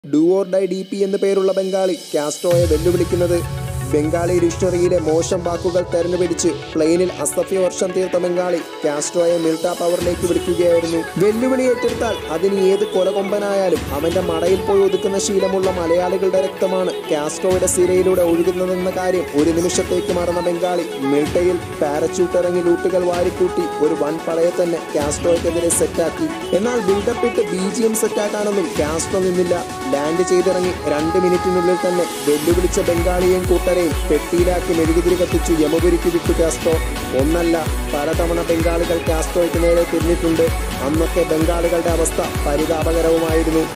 do or die D P എന്ന് പേരുള്ള ബംഗാളി കാസ്ട്രോയെ വെല്ലുവിളിക്കുന്നത് ബംഗാളി ഡിക്ഷണറിയിലെ മോശം വാക്കുകൾ തെരഞ്ഞുപിടിച്ച് പ്ലെയിനിൽ അസഭ്യ വർഷം തീർത്ത ബംഗാളി കാസ്ട്രോയെ മിൽട്ട പവറിലേക്ക് വിളിക്കുകയായിരുന്നു വെല്ലുവിളി ഏറ്റെടുത്താൽ അതിന് ഏത് കൊലകൊമ്പനായാലും അവന്റെ മടയിൽ പോയി ഒതുക്കുന്ന ശീലമുള്ള മലയാളികളുടെ രക്തമാണ് കാസ്ട്രോയുടെ സിരയിലൂടെ ഒഴുകുന്നതെന്ന കാര്യം ഒരു നിമിഷത്തേക്ക് മറന്ന ബംഗാളി മിൽട്ടയിൽ പാരച്യൂട്ട് ഇറങ്ങി ലൂട്ടുകൾ വാരിക്കൂട്ടി ഒരു വൻ പടയെ തന്നെ കാസ്ട്രോയ്ക്കെതിരെ സെറ്റാക്കി എന്നാൽ ബിൽഡപ്പ് ഇട്ട് ബി ജി എം സെറ്റാക്കാനൊന്നും കാസ്ട്രോ നിന്നില്ല ലാൻഡ് ചെയ്തിറങ്ങി രണ്ട് മിനിറ്റിനുള്ളിൽ തന്നെ വെല്ലുവിളിച്ച ബംഗാളിയെയും കൂട്ടരെയും പെട്ടിയിലാക്കി മെഴുകുതിരി കത്തിച്ചു യമപുരിക്ക് വിട്ടു കാസ്ട്രോ ഒന്നല്ല പലതവണ ബംഗാളികൾ കാസ്ട്രോയ്ക്ക് നേരെ തിരിഞ്ഞിട്ടുണ്ട് അന്നൊക്കെ ബംഗാളികളുടെ അവസ്ഥ പരിതാപകരവുമായിരുന്നു